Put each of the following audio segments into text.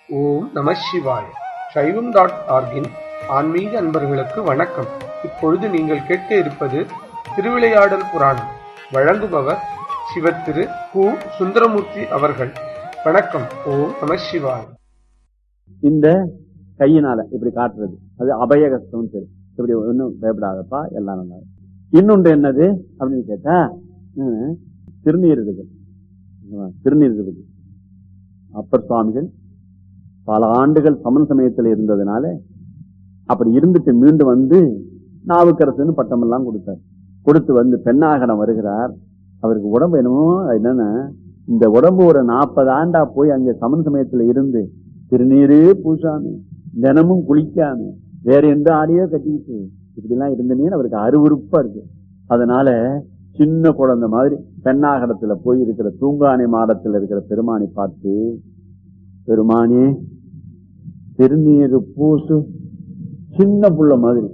ஓம் நம சிவாய சைவம் டாட் ஆர்கின் ஆன்மீக அன்பர்களுக்கு வணக்கம் இப்பொழுது நீங்கள் கேட்க இருப்பது திருவிளையாடல் புராணம் வழங்குபவர் சிவத்திரு கு சுந்தரமூர்த்தி அவர்கள் வணக்கம் ஓம் நம சிவாய இந்த கையினால இப்படி காட்டுறது அது அபயகஸ்தம் சரி இப்படி ஒன்றும் பயப்படாதப்பா எல்லாம் நல்லா இருக்கும். இன்னொன்று என்னது அப்படின்னு கேட்டா ஹம், திருநீர் இருக்குது திருநீர் இருக்குது அப்பர் சுவாமிகள் பல ஆண்டுகள் சமண சமயத்தில் இருந்ததுனால அப்படி இருந்துட்டு மீண்டும் வந்து நாவுக்கரசுன்னு பட்டமெல்லாம் கொடுத்தார் கொடுத்து வந்து பெண்ணாகடம் வருகிறார் அவருக்கு உடம்பு என்னமோ அது என்னன்னா இந்த உடம்பு ஒரு நாற்பது ஆண்டா போய் அங்கே சமண சமயத்துல இருந்து திருநீரே பூசாமி தினமும் குளிக்காம வேற எந்த ஆடையோ கட்டிக்கிட்டு இப்படி எல்லாம் இருந்தனே அவருக்கு அருவருப்பா இருக்கு அதனால சின்ன குழந்தை மாதிரி பெண்ணாகடத்துல போய் இருக்கிற தூங்கானை மாடத்துல இருக்கிற பெருமானை பார்த்து பெருமானே திருநீர் பூசு சின்ன புள்ள மாதிரி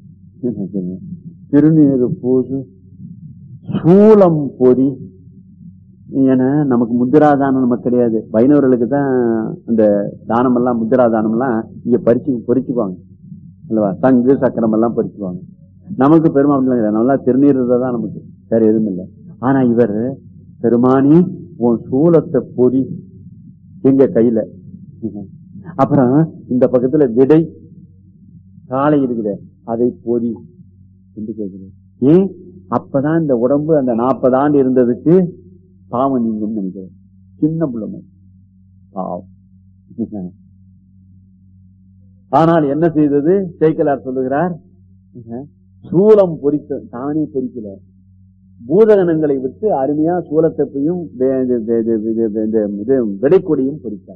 திருநீர் பூசு சூளம் பொறி ஏன்னா நமக்கு முத்திரா தானம் நமக்கு கிடையாது வைணவர்களுக்கு தான் அந்த தானம் எல்லாம் முத்திரா தானம் எல்லாம் இங்க பறிச்சு பொறிச்சுக்குவாங்க அல்லவா சங்கு சக்கரம் எல்லாம் பறிச்சுக்குவாங்க நமக்கு பெருமாள் கிடையாது நல்லா திருநீர் தான் நமக்கு வேற எதுவும் இல்லை ஆனா இவர் பெருமானி உன் சூலத்தை பொறி எங்க கையில அப்புறம் இந்த பக்கத்துல விடை காலை இருக்குது அதை பொறி என்று கேட்கிறேன் ஏன் அப்பதான் இந்த உடம்பு அந்த நாற்பது ஆண்டு இருந்ததுக்கு பாவம் நீங்கும் நினைக்கிறேன் சின்ன பிள்ளை மாதிரி. பாவம் ஆனால் என்ன செய்தது சேக்கலார் சொல்லுகிறார் சூலம் பொறித்த தானே பொறிக்கல பூதகணங்களை விட்டு அருமையா சூலத்தப்பையும் வே- இது- இது- இது- இது- இது- இது- இது விடைக்கொடியும் பொறித்தார்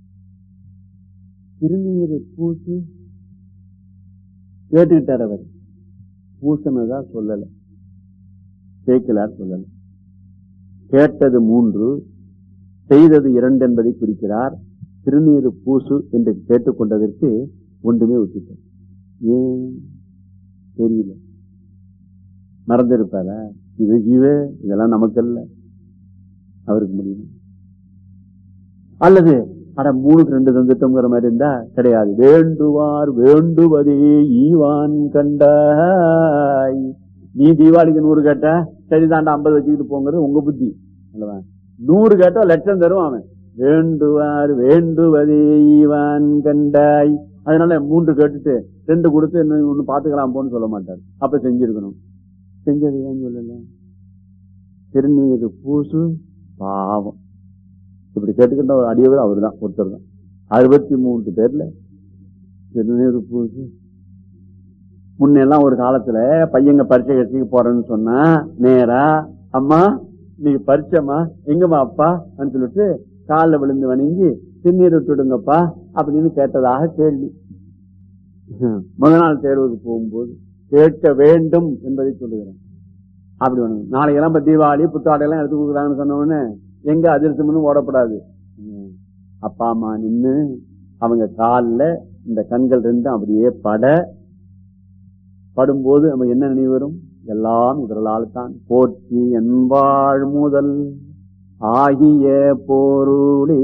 திருநீர் பூசு கேட்டுக்கிட்டார் அவர் பூசனதா சொல்லல சேக்கலார் சொல்லல கேட்டது மூன்று செய்தது இரண்டு என்பதை குறிக்கிறார் திருநீரு பூசு என்று கேட்டுக்கொண்டதற்கு ஒன்றுமே விட்டுட்டார் ஏன் தெரியல மறந்திருப்பாரா இது ஜீவ இதெல்லாம் நமக்கு அல்ல அவருக்கு முடியும் அல்லது அட மூணுக்கு ரெண்டு தந்துட்டோங்கிற மாதிரி இருந்தா கிடையாது வேண்டுவார் வேண்டுவதே ஈவான் கண்டாய் நீ தீபாவளிக்கு நூறு கேட்டா சரிதாண்டா ஐம்பது வச்சுக்கிட்டு போங்கிறது உங்க புத்தி அல்லவா நூறு கேட்டா லட்சம் தரும் அவன் வேண்டுவார் வேண்டுவதே ஈவான் கண்டாய் அதனால மூன்று கேட்டுட்டு ரெண்டு கொடுத்து இன்னும் ஒண்ணு பாத்துக்கலாம் போன்னு சொல்ல மாட்டார் அப்ப செஞ்சிருக்கணும் செஞ்சது ஏன் சொல்லல திருநீர் பூசு பாவம் இப்படி கேட்டுக்கிட்ட ஒரு அடியவர் அவர் தான் ஒருத்தர் தான் அறுபத்தி மூன்று பேர்ல திருநீர் பூசு முன்னெல்லாம் ஒரு காலத்துல பையங்க பரீட்சை கட்சிக்கு போறேன்னு சொன்னா நேரா அம்மா நீங்க பரிச்சைம்மா எங்கம்மா அப்பா அப்படின்னு சொல்லிட்டு காலில் விழுந்து வணங்கி திருநீர் விட்டுடுங்கப்பா அப்படின்னு கேட்டதாக கேள்வி முதல் நாள் தேர்வுக்கு போகும்போது கேட்க வேண்டும் என்பதை சொல்லுகிறேன் அப்படி ஒண்ணு நாளைக்கெல்லாம் இப்ப தீபாவளி புத்தாடை எல்லாம் எடுத்து கொடுக்குறாங்கன்னு சொன்ன உடனே எங்க அதிர்ஷ்டம்னு ஓடப்படாது ம். அப்பா அம்மா நின்னு அவங்க காலில் இந்த கண்கள் ரெண்டும் அப்படியே பட படும்போது நமக்கு என்ன நினைவு வரும் எல்லாம் இவர்களால் தான் போற்றி என்பாழ் முதல் ஆகிய பொருளே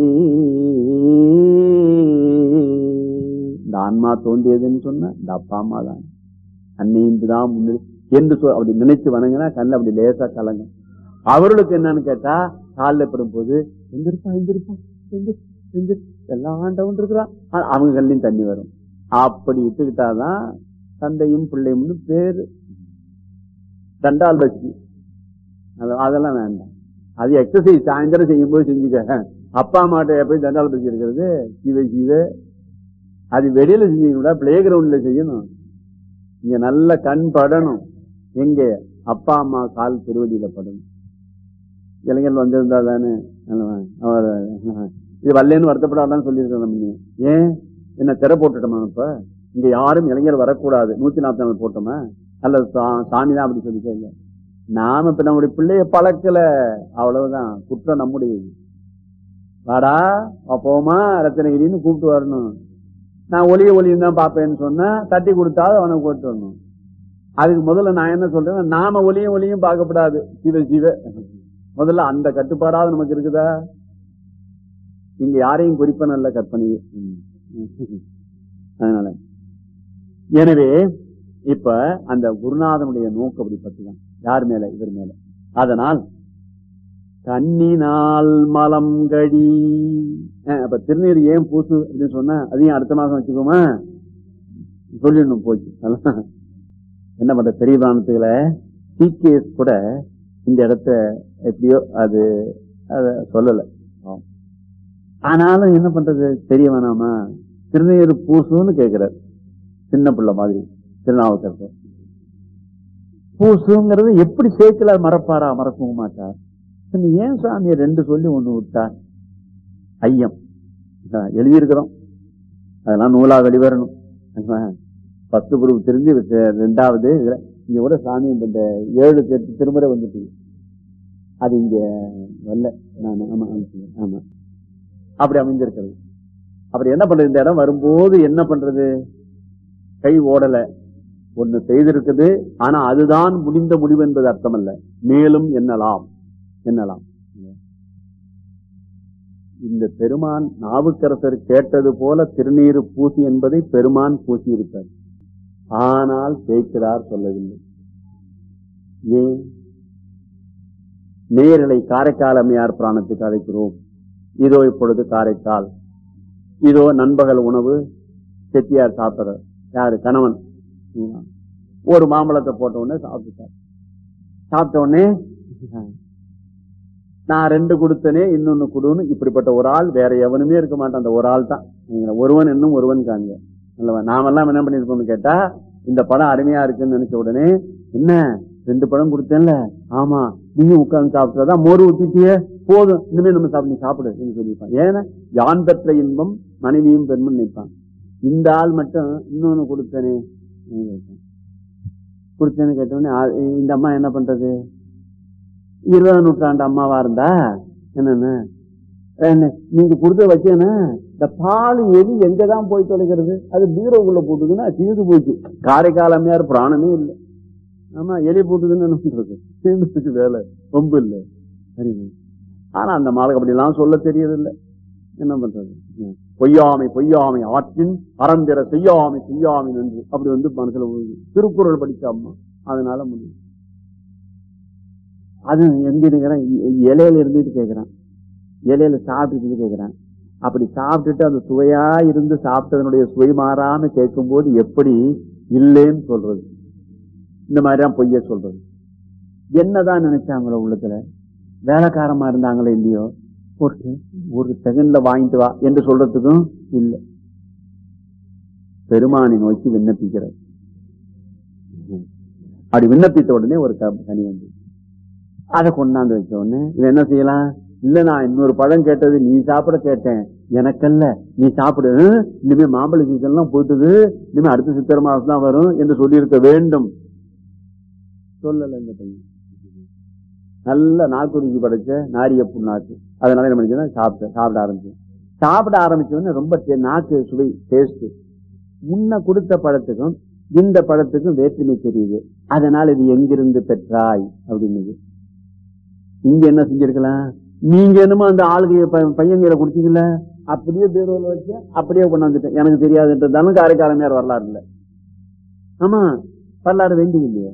இந்த ஆன்மா தோன்றியதுன்னு சொன்ன இந்த அப்பா அம்மா தான் அன்னையின்று தான் முன்னாடி என்று சொல் அப்படி நினைச்சு வணங்கினா கண்ணு அப்படி லேசா கலங்கும் அவர்களுக்கு என்னன்னு கேட்டா காலில் படும்போது எந்திருப்பா எந்திருப்பா எந்திரு எந்திரு எல்லாம் ஆண்டவன் இருக்கிறான் ஆனா அவங்க கண்ணையும் தண்ணி வரும் அப்படி இட்டுக்கிட்டாதான் தந்தையும் பிள்ளையும்னு பேரு தண்டால் பசி அது- அதெல்லாம் வேண்டாம் அது எக்ஸசைஸ் சாயந்தரம் செய்யும்போது செஞ்சுக்க அப்பா அம்மாட்ட எப்படி தண்டால் பசி இருக்கிறது சிவ சிவ அது வெளியில செஞ்சீங்க பிளே கிரவுண்ட்ல செய்யணும் இங்க நல்ல கண் படணும் எங்க அப்பா அம்மா கால் திருவடியில படணும் இளைஞர் வந்திருந்தா தானே அல்லவா? அவர் இது வரலன்னு வருத்தப்படாதான்னு சொல்லியிருக்கோம் நம்ம ஏன் என்ன திரை போட்டுட்டோமா இப்ப இங்க யாரும் இளைஞர் வரக்கூடாது நூத்தி நாற்பத்தி நாலு போட்டோமா அல்லது சா- சாமி தான் அப்படி சொல்லிட்டே இல்லை நாம இப்ப நம்முடைய பிள்ளைய பழக்கல அவ்வளவுதான் குற்றம் நம்முடையது வாடா போமா ரத்தனகிரின்னு கூப்பிட்டு வரணும் நான் ஒளிய ஒளியும் தான் பார்ப்பேன்னு சொன்னா தட்டி கொடுத்தாவது அவனை கூப்பிட்டு வரணும் அதுக்கு முதல்ல நான் என்ன சொல்றேன் நாம ஒளியும் ஒளியும் பார்க்கப்படாது சிவ சிவ முதல்ல அந்த கட்டுப்பாடாவது நமக்கு இருக்குதா இங்க யாரையும் குறிப்பன அல்ல கற்பனையே ம். அதனால எனவே இப்ப அந்த குருநாதனுடைய நோக்கு அப்படி பத்துதான் யார் மேல இவர் மேல அதனால் கண்ணினால் மலம் கழி அஹ், அப்ப திருநீர் ஏன் பூசு அப்படின்னு சொன்னா அதையும் அடுத்த மாசம் வச்சுக்கோமா சொல்லிடணும் போச்சு அதெல்லாம் என்ன பண்ற பெரிய பிராணத்துகளை சிகேஎஸ் கூட இந்த இடத்த எப்படியோ அது அத சொல்லல ஆம். ஆனாலும் என்ன பண்றது தெரிய வேணாமா திருநீர் பூசுன்னு கேட்கிறார் சின்ன பிள்ளை மாதிரி திருநாவுக்கரசர் பூசுங்கிறது எப்படி சேர்க்கலார் மறப்பாரா மறக்கவும் மாட்டார் சரி, ஏன் சாமியை ரெண்டு சொல்லி ஒண்ணு விட்டார் ஐயம் அஹ் எழுதியிருக்கிறோம் அதெல்லாம் நூலா வெளிவரணும் பத்து குரூப் தெரிஞ்சு விட்டு- ரெண்டாவது இதுல இங்க கூட சாமி இந்த ஏழு எட்டு திருமுறை வந்துட்டு அது இங்க வரல நான் ஆமா ஆமா, ஆமா அப்படி அமைஞ்சிருக்கிறது அப்படி என்ன பண்றது இந்த இடம் வரும்போது என்ன பண்றது கை ஓடல ஒண்ணு செய்திருக்குது ஆனா அதுதான் முடிந்த முடிவு என்பது அர்த்தம் அல்ல மேலும் எண்ணலாம் எண்ணலாம் இந்த பெருமான் நாவுக்கரசர் கேட்டது போல திருநீரு பூசி என்பதை பெருமான் பூசி இருப்பார் ஆனால் சேர்க்கிறார் சொல்லவில்லை ஏன் நேரலை காரைக்கால் அம்மையார் பிராணத்துக்கு அழைக்கிறோம் இதோ இப்பொழுது காரைக்கால் இதோ நண்பகல் உணவு செட்டியார் சாப்பிடுறார் யாரு கணவன் ம். ஒரு மாம்பழத்தை போட்ட உடனே சாப்பிட்டுட்டார் சாப்பிட்ட உடனே நான் ரெண்டு கொடுத்தனே இன்னொன்னு கொடுன்னு இப்படிப்பட்ட ஒரு ஆள் வேற எவனுமே இருக்க மாட்டான் அந்த ஒரு ஆள் தான் நீங்க ஒருவன் இன்னும் ஒருவன் காங்க அல்லவா நாமெல்லாம் என்ன பண்ணிருக்கோம்னு கேட்டா இந்த படம் அருமையா இருக்குன்னு நினைச்ச உடனே என்ன ரெண்டு படம் கொடுத்தேன்ல ஆமா நீங்க உட்கார்ந்து சாப்பிட்டதான் மோர் ஊத்திட்டியே போதும் இனிமே நம்ம சாப்பிட்டு நீ சாப்பிடு என்று சொல்லியிருப்பான் ஏன்னா யான் பெற்ற இன்பம் மனைவியும் பெண்ணும் நினைப்பான் இந்த ஆள் மட்டும் இன்னொன்னு கொடுத்தனே அப்படின்னு கேட்டான். கொடுத்தேன்னு கேட்டோடனே ஆ- இந்த அம்மா என்ன பண்றது இருபதாம் நூற்றாண்டு அம்மாவா இருந்தா என்னன்னு என்ன, நீங்க கொடுத்த வச்சேன்னா இந்த பால் எலி எங்கதான் போய் தொலைக்கிறது அது பீரோக்குள்ள போட்டுதுன்னா தீர்ந்து போச்சு காரைக்கால் அம்மையார் பிராணமே இல்லை ஆமா எலி போட்டுதுன்னு என்ன பண்றது தீர்ந்து போச்சு வேலை ரொம்ப இல்லை சரிங்க ஆனா அந்த மாலுக்கு அப்படி எல்லாம் சொல்ல தெரியதில்லை என்ன பண்றது ம். பொய்யாமை பொய்யாமை ஆற்றின் அறம்பிற செய்யாமை செய்யாமை என்று அப்படி வந்து மனசுல விழுது. திருக்குறள் படிச்ச அம்மா அதனால முடியும் அது எங்க இருக்கிறேன் இலையில இருந்துட்டு கேக்குறான் இலையில சாப்பிட்டுட்டு கேக்குறான் அப்படி சாப்பிட்டுட்டு அந்த சுவையா இருந்து சாப்பிட்டதனுடைய சுவை மாறாம கேட்கும் போது எப்படி இல்லைன்னு சொல்றது இந்த மாதிரிதான் பொய்ய சொல்றது என்னதான் நினைச்சாங்களோ உள்ளத்துல வேலைக்காரமா இருந்தாங்களோ இல்லையோ ஒரு ஒரு செகண்ட்ல வாங்கிட்டு வா என்று சொல்றதுக்கும் இல்லை பெருமானை நோக்கி விண்ணப்பிக்கிறார் அப்படி விண்ணப்பித்த உடனே ஒரு க- கனி வந்து அதை கொண்டாந்து வச்ச உடனே இவன் என்ன செய்யலாம் இல்ல நான் இன்னொரு பழம் கேட்டது நீ சாப்பிட கேட்டேன் எனக்கல்ல நீ சாப்பிடு ஹம், இனிமே மாம்பழ சீசன் எல்லாம் போயிட்டுது இனிமே அடுத்த சித்திரை மாசம் தான் வரும் என்று சொல்லியிருக்க வேண்டும் சொல்லல இந்த பையன் நல்ல நாக்குருச்சி படைச்ச நாரிய புண்ணாக்கு அதனால என்ன பண்ணிச்சுன்னா சாப்பிட்டேன் சாப்பிட ஆரம்பிச்சேன் சாப்பிட ஆரம்பிச்ச உடனே ரொம்ப டே- நாக்கு சுவை டேஸ்ட் முன்ன கொடுத்த பழத்துக்கும் இந்த பழத்துக்கும் வேற்றுமை தெரியுது அதனால இது எங்கிருந்து பெற்றாய் அப்படின்னு இங்க என்ன செஞ்சிருக்கலாம் நீங்க என்னமோ அந்த ஆளுகைய பையன் கையில கொடுத்தீங்கல்ல அப்படியே பீரோல வச்சு அப்படியே கொண்டாந்துட்டேன் எனக்கு தெரியாதுன்றதாலும் காரைக்காலமையார் வரலாறு இல்ல ஆமா வரலாறு வேண்டிய இல்லையே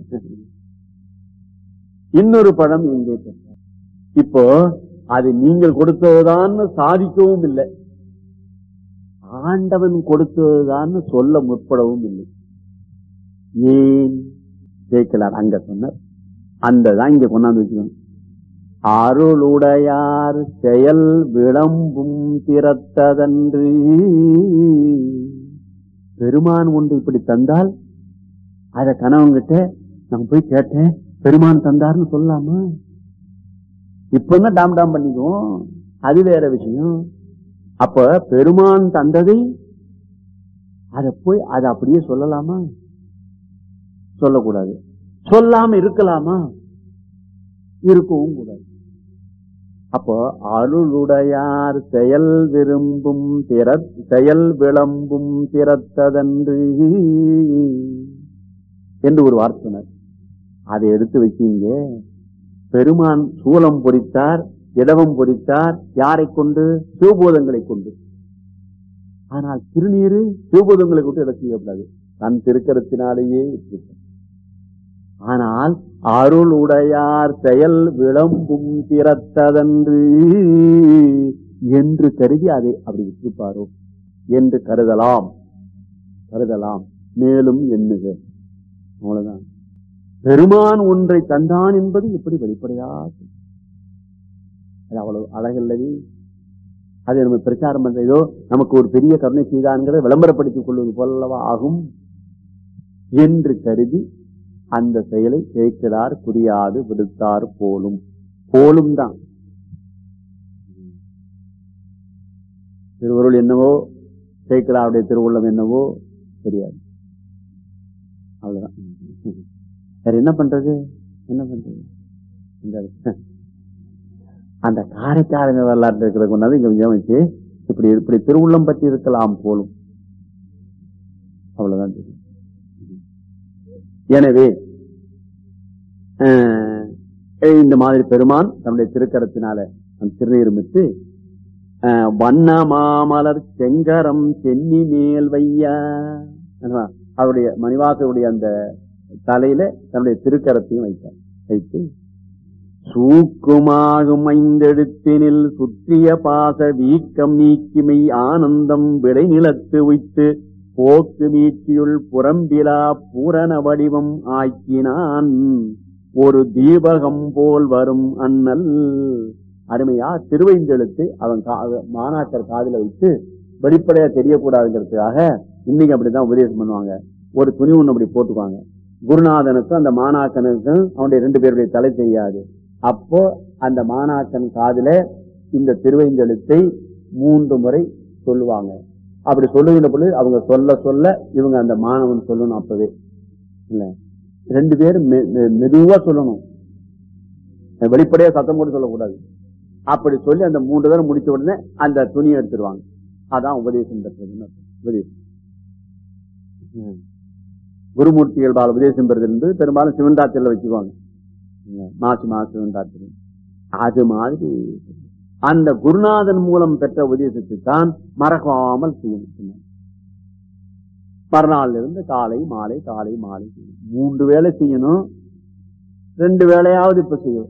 இன்னொரு பழம் எங்கே பெற்றார்? இப்போ அது நீங்கள் கொடுத்ததுதான் சாதிக்கவும் இல்லை ஆண்டவன் கொடுத்ததுதான் சொல்ல முற்படவும் இல்லை ஏன் கேட்கலார் அங்க சொன்னார் அந்த தான் இங்க கொண்டாந்து வச்சுக்கணும் அருளுடையார் செயல் விளம்பும் திறத்ததன்று பெருமான் ஒன்று இப்படி தந்தால் அத கணவன்கிட்ட நான் போய் கேட்டேன் பெருமான் தந்தார்னு சொல்லலாமா இப்பதான் டாம் டாம் பண்ணிக்குவோம் அது வேற விஷயம் அப்ப பெருமான் தந்ததை அத போய் அதை அப்படியே சொல்லலாமா சொல்லக்கூடாது சொல்லாம இருக்கலாமா இருக்கவும் கூடாது அப்போ அருளுடையார் செயல் விரும்பும் திற செயல் விளம்பும் திறத்ததன்று என்று ஒரு வார்த்தை சொன்னார் அதை எடுத்து வச்சீங்க பெருமான் சூலம் பொறித்தார் இடவம் பொறித்தார் யாரை கொண்டு சிவபோதங்களை கொண்டு ஆனால் திருநீரு சிவபோதங்களை கொண்டு எதை செய்யக்கூடாது தன் திருக்கரத்தினாலேயே இருப்பார். ஆனால் அருள் உடையார் செயல் விளம்பும் திறத்ததன்று என்று கருதி அதை அப்படி விட்டிருப்பாரோ என்று கருதலாம் கருதலாம் மேலும் எண்ணுக அவ்வளவுதான் பெருமான் ஒன்றை தந்தான் என்பது எப்படி வெளிப்படையாக அது அவ்வளவு அழகல்லது அதை நம்ம பிரச்சாரம் பண்ற ஏதோ நமக்கு ஒரு பெரிய கருணை செய்தான்கிறத விளம்பரப்படுத்திக் கொள்வது போலவா ஆகும் என்று கருதி அந்த செயலை கேட்கிறார் புரியாது விடுத்தார் போலும் போலும் தான் திருவருள் என்னவோ சேக்கலாருடைய திருவுள்ளம் என்னவோ தெரியாது அவ்வளவுதான் வேற என்ன பண்றது என்ன பண்றது இந்த அந்த காரைக்காரங்க வரலாற்று இருக்கிற கொண்டாந்து இங்க கொஞ்சம் வச்சு இப்படி இப்படி திருவுள்ளம் பற்றி இருக்கலாம் போலும் அவ்வளவுதான் தெரியும் எனவே அஹ், இந்த மாதிரி பெருமான் தன்னுடைய திருக்கரத்தினால அந்த திருநீருமிட்டு அஹ், வண்ண மாமலர் செங்கரம் சென்னி மேல் வையா என்னவா? அவருடைய மணிவாசருடைய அந்த தலையில தன்னுடைய திருக்கரத்தையும் வைத்தார் வைத்து சூக்குமாகும் ஐந்தெழுத்தினில் சுற்றிய பாச வீக்கம் நீக்கிமை ஆனந்தம் விளைநிலத்து உய்த்து போக்கு மீட்சியுள் புறம்பிலா பூரண வடிவம் ஆக்கினான் ஒரு தீபகம் போல் வரும் அண்ணல் அருமையா திருவைந்தெழுத்து அவன் கா- மாணாக்கர் காதுல வைத்து வெளிப்படையா தெரியக்கூடாதுங்கிறதுக்காக இன்னைக்கு அப்படிதான் உபதேசம் பண்ணுவாங்க ஒரு துணி ஒண்ணு அப்படி போட்டுக்குவாங்க குருநாதனுக்கும் அந்த மாணாக்கனுக்கும் அவனுடைய ரெண்டு பேருடைய தலை தெரியாது அப்போ அந்த மாணாக்கன் காதுல இந்த திருவைந்தெழுத்தை மூன்று முறை சொல்லுவாங்க அப்படி சொல்லுகின்ற பொழுது அவங்க சொல்ல சொல்ல இவங்க அந்த மாணவன் சொல்லணும் அப்பவே இல்ல ரெண்டு பேரும் மெ- மெ- மெதுவா சொல்லணும் வெளிப்படையா சத்தம் போட்டு சொல்லக்கூடாது அப்படி சொல்லி அந்த மூன்று தடவை முடிச்ச உடனே அந்த துணியை எடுத்துருவாங்க அதான் உபதேசம் பெற்றதுன்னு அர்த்தம். உபதேசம் ம். குருமூர்த்திகள் பால் உபதேசம் பெறுது என்பது பெரும்பாலும் சிவன்தாத்திரில வச்சுக்குவாங்க இல்ல, மாசி மாசு சிவன்தாத்திரி அது மாதிரி அந்த குருநாதன் மூலம் பெற்ற உபதேசத்தை தான் மறக்காமல் செய்யணும் சொன்னார். மறுநாள்ல இருந்து காலை மாலை காலை மாலை செய்யணும். மூன்று வேளை செய்யணும் ரெண்டு வேளையாவது இப்ப செய்யணும்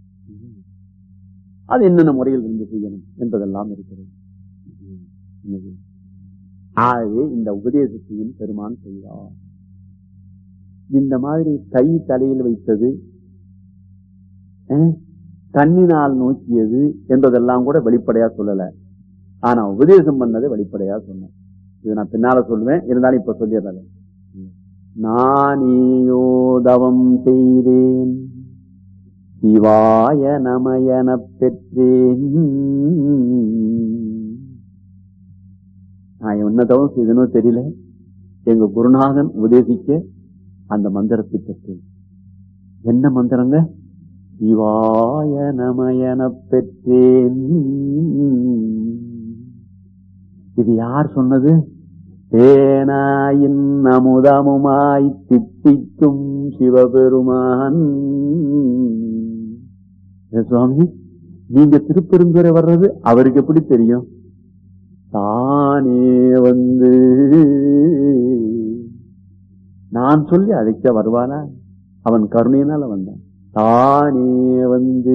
அது என்னென்ன முறையில் இருந்து செய்யணும் என்பதெல்லாம் இருக்கிறது என்னது? ஆகவே இந்த உபதேசத்தையும் பெருமான் செய்தார் இந்த மாதிரி கை தலையில் வைத்தது அஹ், கண்ணினால் நோக்கியது என்பதெல்லாம் கூட வெளிப்படையா சொல்லல ஆனா உபதேசம் பண்ணதை வெளிப்படையா சொன்னேன் இது நான் பின்னால சொல்லுவேன் இருந்தாலும் இப்ப சொல்லிடுறேன் நானேயோ தவம் செய்தேன் சிவாய நமயனப் பெற்றேன் நான் என்ன தவம் செய்தனோ தெரியல எங்க குருநாதன் உபதேசிக்க அந்த மந்திரத்தை பெற்றேன் என்ன மந்திரங்க சிவாய நமயனப் பெற்றேன் இது யார் சொன்னது தேனாயின் அமுதமுமாய் தித்திக்கும் சிவபெருமான் ஏ சுவாமி நீங்க திருப்பெருந்துறை வர்றது அவருக்கு எப்படி தெரியும் தானே வந்து நான் சொல்லி அழைக்க வருவானா அவன் கருணையினால வந்தான் தானே வந்து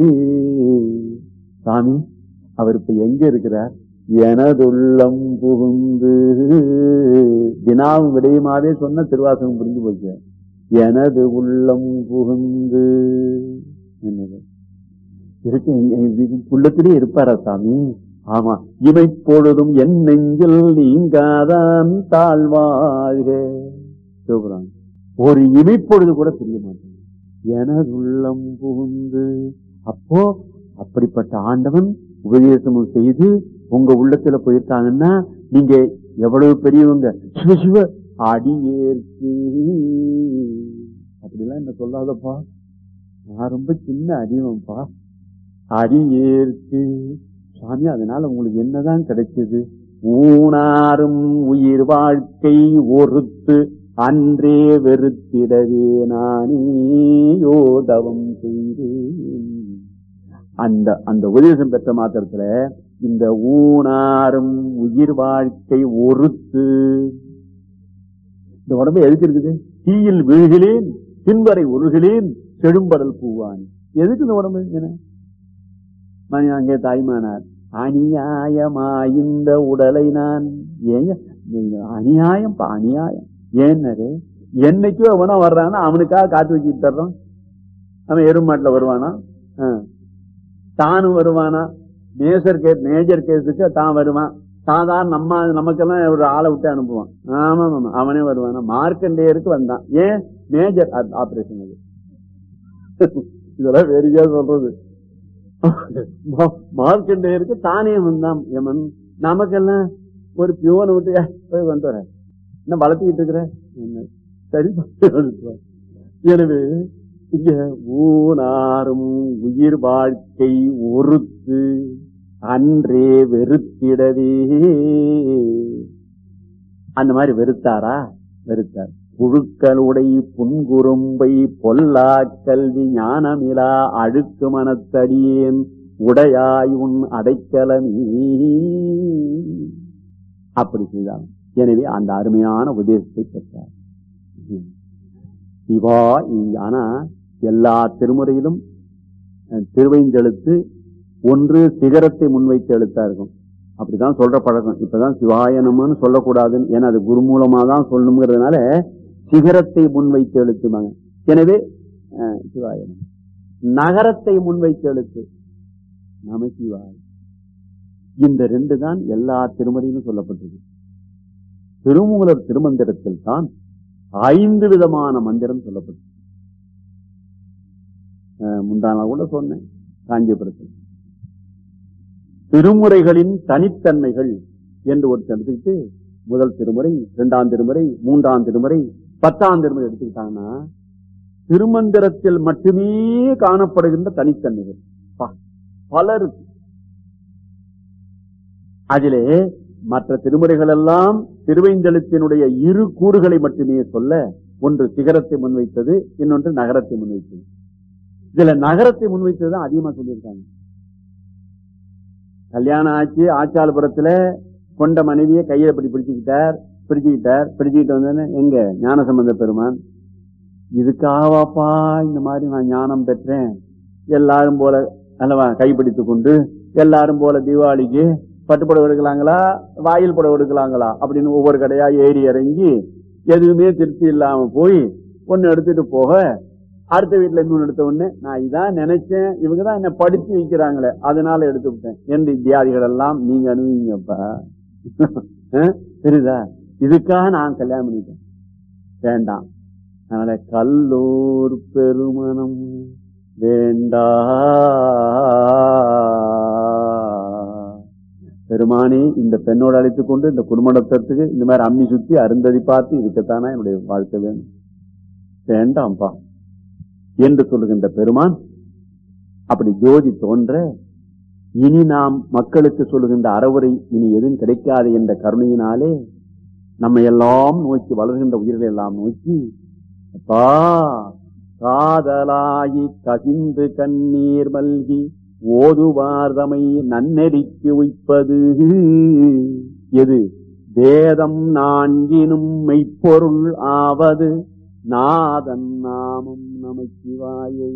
சாமி அவர் இப்ப எங்க இருக்கிறார் எனதுள்ளம் புகுந்து தினாவும் விடையுமாவே சொன்ன திருவாசகம் புரிஞ்சு போச்சு எனது உள்ளம் புகுந்து என்னது இருக்கு எங்க- எங்க உள்ளத்திலே இருப்பாரா சாமி ஆமா இமைப்பொழுதும் என் நெஞ்சில் நீங்காதான் தாழ்வாழ்க சிவபுராணம் ஒரு இமைப்பொழுது கூட தெரிய மாட்டேன் எனது உள்ளம் புகுந்து அப்போ அப்படிப்பட்ட ஆண்டவன் உபதேசமும் செய்து உங்க உள்ளத்துல போயிருக்காங்கன்னா நீங்க எவ்வளவு பெரியவங்க சிவ சிவ அடியேற்கு அப்படிலாம் என்ன சொல்லாதப்பா நான் ரொம்ப சின்ன அடியவன்பா அடியேற்கு சாமி அதனால உங்களுக்கு என்னதான் கிடைச்சது ஊனாரும் உயிர் வாழ்க்கை ஒருத்து அன்றே வெறுத்திடவே நானே யோதவம் செய்தேன் அந்த அந்த உபதேசம் பெற்ற மாத்திரத்துல இந்த ஊனாரும் உயிர் வாழ்க்கை ஒருத்து இந்த உடம்பு எதுக்கு இருக்குது தீயில் வீழ்கிறேன் பின்வரை உருகிறேன் செடும்படல் பூவானி எதுக்கு இந்த உடம்பு என்ன மணி அங்கே தாய்மானார் அநியாயமாயுந்த உடலை நான் ஏன் நீங்க அநியாயம் பா அநியாயம் ஏன்னாரு என்னைக்கும் அவனா வர்றான்னா அவனுக்காக காத்து வச்சுட்டு தர்றான் அவன் எருமாட்டுல வருவானா ஆ. தானும் வருவானா மேஜர் கேஸ் மேஜர் கேஸுக்கு தான் வருவான் சாதாரண நம்ம நமக்கெல்லாம் ஒரு ஆளை விட்டு அனுப்புவான் ஆமா ஆமா அவனே வருவானா மார்க்கண்டேயருக்கு வந்தான் ஏன் மேஜர் ஆபரேஷன் அது இதெல்லாம் வேடிக்கையா சொல்றது மா- மார்க்கண்டேயருக்கு தானே வந்தான் யமன் நமக்கெல்லாம் ஒரு பியோனை விட்டு "ஏய், போய் வந்து வர என்ன வளர்த்திக்கிட்டு இருக்கிற என்ன, சரி எனவே இங்க ஊனாரும் உயிர் வாழ்க்கை ஒருத்து அன்றே வெறுத்திடவே அந்த மாதிரி வெறுத்தாரா வெறுத்தார் புழுக்களுடை புன்குறும்பை பொல்லா கல்வி ஞானமிலா அழுக்கு மனத்தடியேன் உடையாய் உன் அடைக்கலமே அப்படி செய்தார் எனவே அந்த அருமையான உபதேசத்தை பெற்றார் சிவா இ- ஆனா எல்லா திருமுறையிலும் அஹ், திருவைந்தெழுத்து ஒன்று சிகரத்தை முன்வைத்து எழுத்தா இருக்கும் அப்படிதான் சொல்ற பழக்கம் இப்பதான் சிவாயனம்னு சொல்லக்கூடாதுன்னு ஏன்னா அது குரு மூலமா தான் சொல்லணுங்கிறதுனால சிகரத்தை முன்வைத்து எழுத்துமாங்க எனவே அஹ், சிவாயனம் நகரத்தை முன்வைத்து எழுத்து நம சிவாய இந்த ரெண்டு தான் எல்லா திருமறையிலும் சொல்லப்பட்டது திருமூலர் திருமந்திரத்தில் தான் ஐந்து விதமான மந்திரம் சொல்லப்பட்டது அஹ், முந்தா நாள் கூட சொன்னேன் காஞ்சிபுரத்தில் திருமுறைகளின் தனித்தன்மைகள் என்று ஒரு எடுத்துக்கிட்டு முதல் திருமுறை இரண்டாம் திருமுறை மூன்றாம் திருமுறை பத்தாம் திருமுறை எடுத்துக்கிட்டாங்கன்னா திருமந்திரத்தில் மட்டுமே காணப்படுகின்ற தனித்தன்மைகள் பா, பல இருக்கு அதிலே மற்ற திருமுறைகள் எல்லாம் திருவைந்தெழுத்தினுடைய இரு கூறுகளை மட்டுமே சொல்ல ஒன்று சிகரத்தை முன்வைத்தது இன்னொன்று நகரத்தை முன்வைத்தது இதுல நகரத்தை முன்வைத்தது தான் அதிகமா சொல்லியிருக்காங்க கல்யாணம் ஆச்சு ஆச்சாலபுரத்துல கொண்ட மனைவியை கையில இப்படி பிடிச்சுக்கிட்டார் பிடிச்சுக்கிட்டார் பிடிச்சுக்கிட்டு வந்தோடனே எங்க ஞானசம்பந்த பெருமான் இதுக்காகவாப்பா இந்த மாதிரி நான் ஞானம் பெற்றேன் எல்லாரும் போல அல்லவா கைப்பிடித்து கொண்டு எல்லாரும் போல தீபாவளிக்கு பட்டுப்புடவை எடுக்கலாங்களா வாயில் புடவை எடுக்கலாங்களா அப்படின்னு ஒவ்வொரு கடையா ஏறி இறங்கி எதுவுமே திருப்தி இல்லாம போய் ஒன்னு எடுத்துட்டு போக அடுத்த வீட்டுல இன்னொன்னு எடுத்த உடனே நான் இதான் நினைச்சேன் இவங்க தான் என்ன படிச்சு வைக்கிறாங்களே அதனால எடுத்து விட்டேன் என்று இத்தியாதிகள் எல்லாம் நீங்க அனுபவிங்கப்பா அஹ், தெரியுதா இதுக்காக நான் கல்யாணம் பண்ணிட்டேன் வேண்டாம் அதனால கல்லூர் பெருமணம் வேண்டா பெருமானே இந்த பெண்ணோடு அழைத்துக் கொண்டு இந்த குடும்பத்துக்கு இந்த மாதிரி அம்மி சுத்தி அருந்ததி பார்த்து இதுக்குத்தானே என்னுடைய வாழ்க்கை வேணும் வேண்டாம்ப்பா என்று சொல்லுகின்ற பெருமான் அப்படி ஜோதி தோன்ற இனி நாம் மக்களுக்கு சொல்லுகின்ற அறவுரை இனி எதுவும் கிடைக்காது என்ற கருணையினாலே நம்ம எல்லாம் நோக்கி வளர்கின்ற உயிர்களை எல்லாம் நோக்கி அப்பா காதலாகி கசிந்து கண்ணீர் மல்கி ஓதுவார்தமை நன்னெறிக்கு உய்ப்பது எது வேதம் நான்கினும் மெய்ப்பொருள் ஆவது நாதன் நாமம் நமச்சிவாயே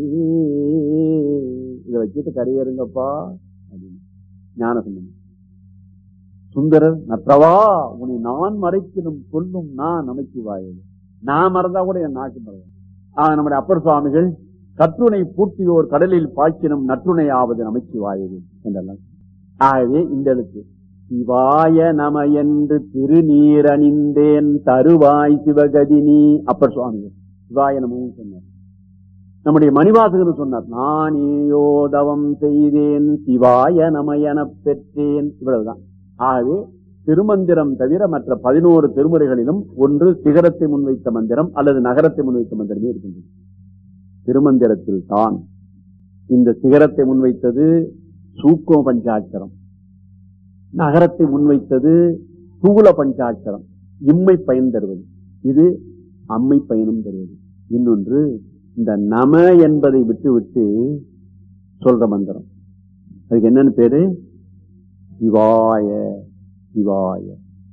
இதை வச்சுட்டு கரையேறுங்கப்பா அப்படின்னு ஞான சம்பந்தம் சுந்தரர் நற்றவா உன்னை நான் மறைக்கணும் சொல்லும் நான் நமச்சிவாயே நான் மறந்தா கூட என் நாக்கு மறந்தேன் ஆஹ் நம்முடைய அப்பர் சுவாமிகள் கற்றுணை பூட்டியோர் கடலில் பாய்ச்சினும் நற்றுணையாவது நமச்சிவாயது என்றெல்லாம் ஆகவே இந்த எழுத்து சிவாய நம என்று திருநீர் அணிந்தேன் தருவாய் சிவகதினி அப்பர் சுவாமிகள் சிவாய நமவும் சொன்னார் நம்முடைய மணிவாசகர் சொன்னார் நானேயோ தவம் செய்தேன் சிவாய நம எனப் பெற்றேன் இவ்வளவுதான் ஆகவே திருமந்திரம் தவிர மற்ற பதினோரு திருமுறைகளிலும் ஒன்று சிகரத்தை முன்வைத்த மந்திரம் அல்லது நகரத்தை முன்வைத்த மந்திரமே இருக்கின்றது திருமந்திரத்தில் தான் இந்த சிகரத்தை முன்வைத்தது சூக்கும பஞ்சாட்சரம் நகரத்தை முன்வைத்தது ஸ்தூல பஞ்சாட்சரம் இம்மை பயன் தருவது இது அம்மை பயனும் தருவது இன்னொன்று இந்த நம என்பதை விட்டுவிட்டு சொல்ற மந்திரம் அதுக்கு என்னன்னு பேரு சிவாய சிவாய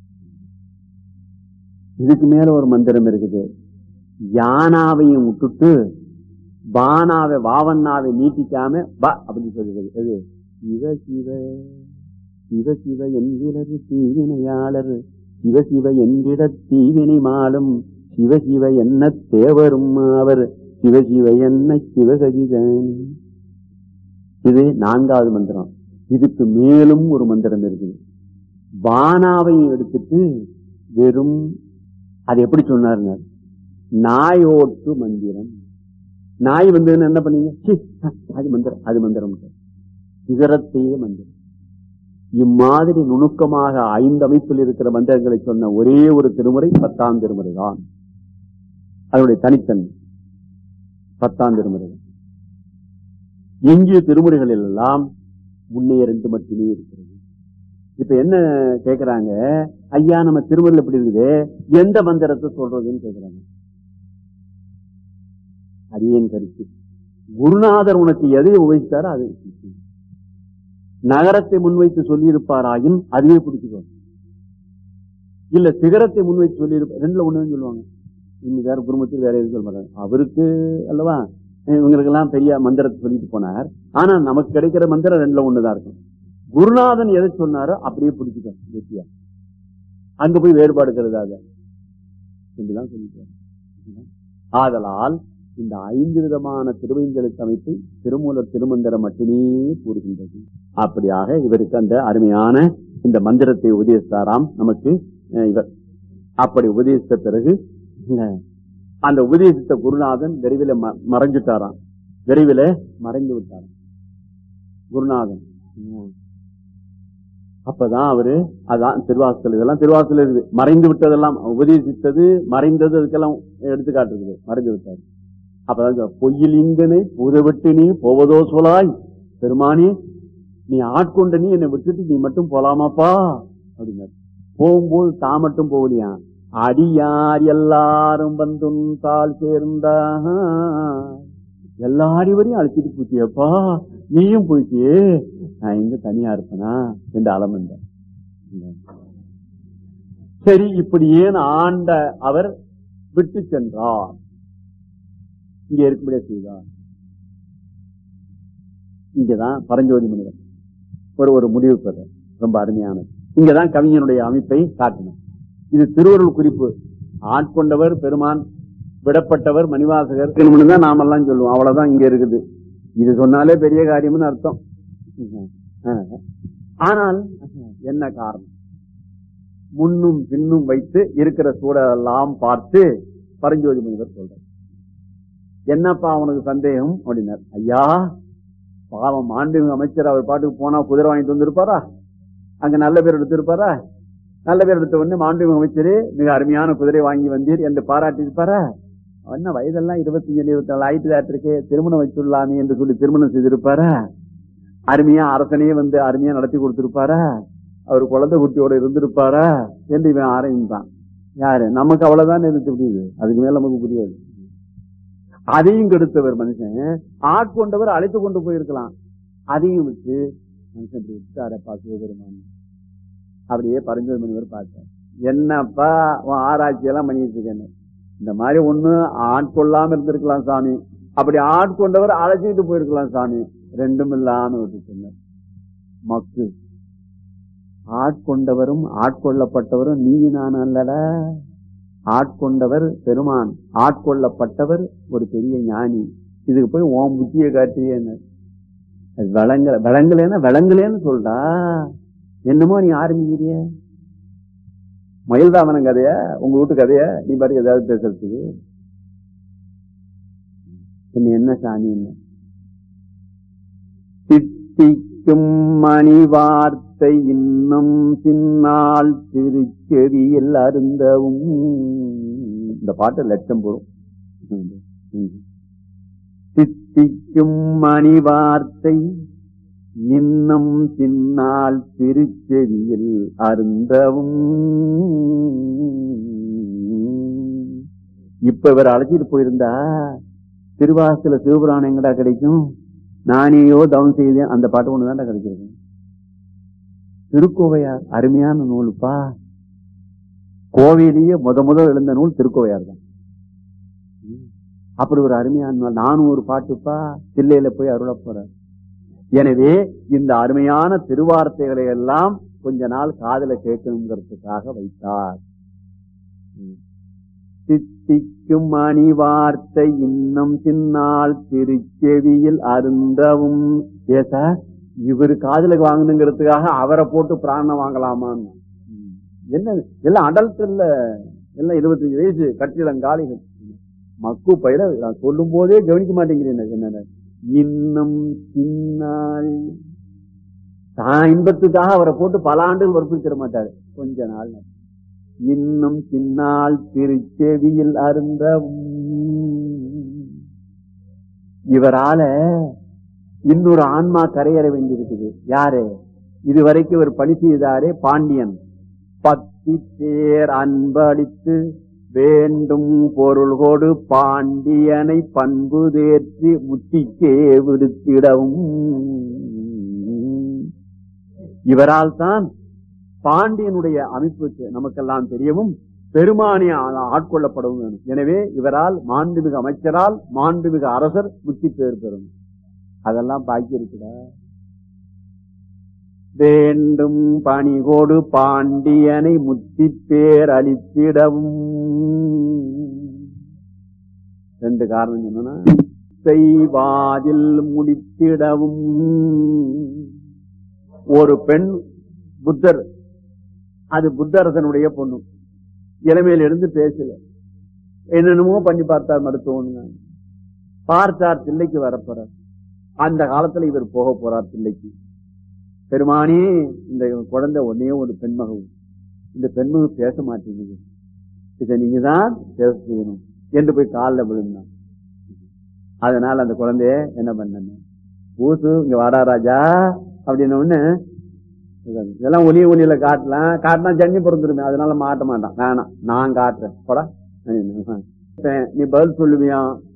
இதுக்கு மேல ஒரு மந்திரம் இருக்குது யானாவையும் விட்டுட்டு பானாவை வாவண்ணாவை நீட்டிக்காம பா அப்படின்னு சொல்லுறது எது சிவ சிவ சிவ சிவ என்கிறது தீவினையாளர் சிவ சிவ என்கிற தீவினை மாலும் சிவ சிவ என்ன தேவரும் அவர் சிவ சிவ என்ன சிவகஜிதன் இது நான்காவது மந்திரம் இதுக்கு மேலும் ஒரு மந்திரம் இருக்குது பானாவையும் எடுத்துட்டு வெறும் அது எப்படி சொன்னார் நாயோட்டு மந்திரம் நாய் வந்து என்ன பண்ணீங்க சீ, அது மந்திரம் அது மந்திரம் சிகரத்தையே மந்திரம் இம்மாதிரி நுணுக்கமாக ஐந்து அமைப்பில் இருக்கிற மந்திரங்களை சொன்ன ஒரே ஒரு திருமுறை பத்தாம் திருமுறை தான் அதனுடைய தனித்தன்மை பத்தாம் திருமுறை தான். எஞ்சிய திருமுறைகளில் எல்லாம் முன்னே இருந்து மட்டுமே இருக்கிறது இப்ப என்ன கேக்குறாங்க ஐயா நம்ம திருமுறையில் எப்படி இருக்குது எந்த மந்திரத்தை சொல்றதுன்னு கேக்குறாங்க அரியன் கருத்து குருநாதர் உனக்கு எதை உபயோகித்தாரோ அதை உபயோகிச்சு. நகரத்தை முன்வைத்து சொல்லியிருப்பாராயின் அதுவே பிடிச்சுக்கோ இல்ல சிகரத்தை முன்வைத்து சொல்லியிருப்பார் ரெண்டுல ஒண்ணு சொல்லுவாங்க இன்னும் வேற குடும்பத்தில் வேற எதுவும் சொல்ல மாட்டாங்க அவருக்கு அல்லவா இவங்களுக்கெல்லாம் பெரிய மந்திரத்தை சொல்லிட்டு போனார் ஆனா நமக்கு கிடைக்கிற மந்திரம் ரெண்டுல ஒண்ணுதான் இருக்கும் குருநாதன் எதை சொன்னாரோ அப்படியே பிடிச்சுக்கோ வெற்றியா அங்க போய் வேறுபாடு கருதாத என்றுதான் சொல்லிட்டு ஆதலால் இந்த ஐந்து விதமான திருவைந்தெழுத்து அமைப்பை திருமூலர் திருமந்திரம் மட்டுமே கூறுகின்றது அப்படியாக இவருக்கு அந்த அருமையான இந்த மந்திரத்தை உபதேசித்தாராம் நமக்கு அஹ், இவர் அப்படி உபதேசித்த பிறகு அஹ், அந்த உபதேசித்த குருநாதன் விரைவில் ம- மறைஞ்சிட்டாராம் விரைவில் மறைந்து விட்டாராம் குருநாதன் உம். அப்பதான் அவரு அதான் திருவாசல் இதெல்லாம் திருவாசல் இருக்குது மறைந்து விட்டதெல்லாம் உபதேசித்தது மறைந்தது அதுக்கெல்லாம் எடுத்துக்காட்டு இருக்குது மறைந்து விட்டார் அப்பதான் சொல்றார், பொய்யில் இங்கனை புதவிட்டு நீ போவதோ சொலாய் பெருமானி நீ ஆட்கொண்ட நீ என்னை விட்டுட்டு நீ மட்டும் போலாமாப்பா அப்படின்னாரு போகும்போது தான் மட்டும் போகலையா அடியார் எல்லாரும் வந்தும் தாள் சேர்ந்தா எல்லாரையும் அழைச்சிட்டு போச்சியப்பா நீயும் போயிட்டியே நான் எங்க தனியா இருப்பனா என்று அலமந்த சரி இப்படி ஏன் ஆண்ட அவர் விட்டு சென்றார் இங்க இருக்கும்படியா செய்தார் இங்கதான் பரஞ்சோதி முனிவர் ஒரு ஒரு முடிவு பெற ரொம்ப அருமையானது இங்கதான் கவிஞனுடைய அமைப்பை காட்டினார் இது திருவருள் குறிப்பு ஆட்கொண்டவர் பெருமான் விடப்பட்டவர் மணிவாசகர் தான் நாமெல்லாம் சொல்லுவோம் அவ்வளவுதான் இங்க இருக்குது இது சொன்னாலே பெரிய காரியம்னு அர்த்தம் ஆனால் என்ன காரணம் முன்னும் பின்னும் வைத்து இருக்கிற சூழலெல்லாம் பார்த்து பரஞ்சோதி முனிவர் சொல்றார் என்னப்பா அவனுக்கு சந்தேகம் அப்படின்னார் ஐயா பாவம் மாண்புமிகு அமைச்சர் அவர் பாட்டுக்கு போனா குதிரை வாங்கிட்டு வந்திருப்பாரா அங்க நல்ல பேர் எடுத்திருப்பாரா நல்ல பேர் எடுத்த உடனே மாண்புமிகு அமைச்சரே மிக அருமையான குதிரை வாங்கி வந்தீர் என்று பாராட்டி இருப்பாரா என்ன வயதெல்லாம் இருபத்தி அஞ்சு இருபத்தி நாலு ஆயிரத்தி இருக்கே திருமணம் வச்சுள்ளாமே என்று சொல்லி திருமணம் செய்திருப்பாரா அருமையா அரசனையே வந்து அருமையா நடத்தி கொடுத்திருப்பாரா அவர் குழந்தை குட்டியோட இருந்திருப்பாரா என்று இவன் ஆரம்பித்தான் யாரு நமக்கு அவ்வளவுதான் இருந்து புரியுது அதுக்கு மேல நமக்கு புரியாது அதையும் கெடுத்தவர் மனுஷன் ஆட்கொண்டவர் அழைத்து கொண்டு போயிருக்கலாம் அதையும் விட்டு மனுஷன் இப்படி விட்டாரப்பா சிவபெருமான் அப்படியே பரஞ்சோதி மணிவர் பார்த்தார் என்னப்பா உன் ஆராய்ச்சி எல்லாம் பண்ணிட்டு இருக்கேன்னு இந்த மாதிரி ஒண்ணு ஆட்கொள்ளாம இருந்திருக்கலாம் சாமி அப்படி ஆட்கொண்டவர் அழைச்சிட்டு போயிருக்கலாம் சாமி ரெண்டும் இல்லாம விட்டு சொன்னார் மக்கு ஆட்கொண்டவரும் ஆட்கொள்ளப்பட்டவரும் நீ நான் அல்லடா ஆட்கொண்டவர் பெருமான் ஆட்கொள்ளப்பட்டவர் ஒரு பெரிய ஞானி இதுக்கு போய் ஓம் புத்தியை காட்டியேன்னு அது விளங்கல விளங்கலேன்னா விளங்கலேன்னு சொல்றா என்னமோ நீ ஆரம்பிக்கிறிய மயில்தாமனம் கதைய உங்க வீட்டு கதைய நீ பாட்டு ஏதாவது பேசுறதுக்கு என்ன என்ன சாமி என்ன திட்டிக்கும் மணி வார்த்தை இன்னும் சின்னால் திருச்செவியில் அருந்தவும் இந்த பாட்டு லட்சம் போரும் திட்டிக்கும் மணி வார்த்தை இன்னும் சின்னால் திருச்செவியில் அருந்தவும் இப்ப இவர் அழைச்சிட்டு போயிருந்தா திருவாசல சிவபுராணம் எங்கடா கிடைக்கும் நானேயோ தவம் செய்தேன் அந்த பாட்டு ஒண்ணுதான் கிடைச்சிருக்கு திருக்கோவையார் அருமையான நூலுப்பா கோவையிலேயே முத முத எழுந்த நூல் திருக்கோவையார் தான் அப்படி ஒரு அருமையான நூல். நானும் ஒரு பாட்டுப்பா தில்லையில போய் அருள போறார் எனவே இந்த அருமையான திருவார்த்தைகளை எல்லாம் கொஞ்ச நாள் காதல கேட்கணுங்கிறதுக்காக வைத்தார் ம். சித்திக்கும் மணி வார்த்தை இன்னும் சின்னால் திருச்செவியில் அருந்தவும் ஏ சார் இவரு காதலுக்கு வாங்கணுங்கிறதுக்காக அவரை போட்டு பிராணம் வாங்கலாமான்னு ம். என்ன எல்லாம் அடல்ட் இல்ல எல்லாம் இருபத்தஞ்சு வயசு கட்டிடங்காலிகள் மக்கு பயிர நான் சொல்லும் போதே கவனிக்க மாட்டேங்கிறேன் என்ன இன்னும் சின்னால் தான் இன்பத்துக்காக அவரை போட்டு பல ஆண்டுகள் வற்புறுத்திட மாட்டாரு கொஞ்ச நாள் இன்னும் சின்னால் திருச்செவியில் அருந்த இவரால இன்னொரு ஆன்மா கரையேற வேண்டியிருக்குது யாரு இதுவரைக்கும் இவர் பணி செய்தாரே பாண்டியன் பத்தி பேர் அன்பளித்து வேண்டும் பொருள் கொடு பாண்டியனை பண்பு தேற்றி முத்திக்கே விடுத்திடவும் இவரால் தான் பாண்டியனுடைய அமைப்பு நமக்கெல்லாம் தெரியவும் பெருமானி ஆ- ஆட்கொள்ளப்படவும் வேணும் எனவே இவரால் மாண்புமிகு அமைச்சரால் மாண்புமிகு அரசர் முத்தி பேர் பெறும் அதெல்லாம் பாக்கி இருக்குதா வேண்டும் பணிகோடு பாண்டியனை முத்தி பேர் அளித்திடவும் ரெண்டு காரணம் சொன்னா செய்வாதில் முடித்திடவும் ஒரு பெண் புத்தர் அது புத்தரசனுடைய பொண்ணு இளமையில இருந்து பேசல என்னென்னமோ பண்ணி பார்த்தார் மருத்துவம் பார்த்தார் தில்லைக்கு வரப்போறார் அந்த காலத்துல இவர் போக போறார் தில்லைக்கு பெருமானே இந்த குழந்தை ஒன்னே ஒரு பெண்மகவும் இந்த பெண்மகு பேச மாட்டேங்குது இதை நீங்க தான் பேச செய்யணும் என்று போய் காலில் விழுந்தான் அதனால அந்த குழந்தைய என்ன பண்ண பூசு இங்க வாடா ராஜா அப்படின்னு ஒண்ணு இதெல்லாம் ஒலி ஒலியில காட்டலாம் காட்டினா ஜன்னி பிறந்துருமே அதனால மாட்ட மாட்டான் வேணாம் நான் காட்டுறேன் போடா நீ பதில் சொல்லுவியா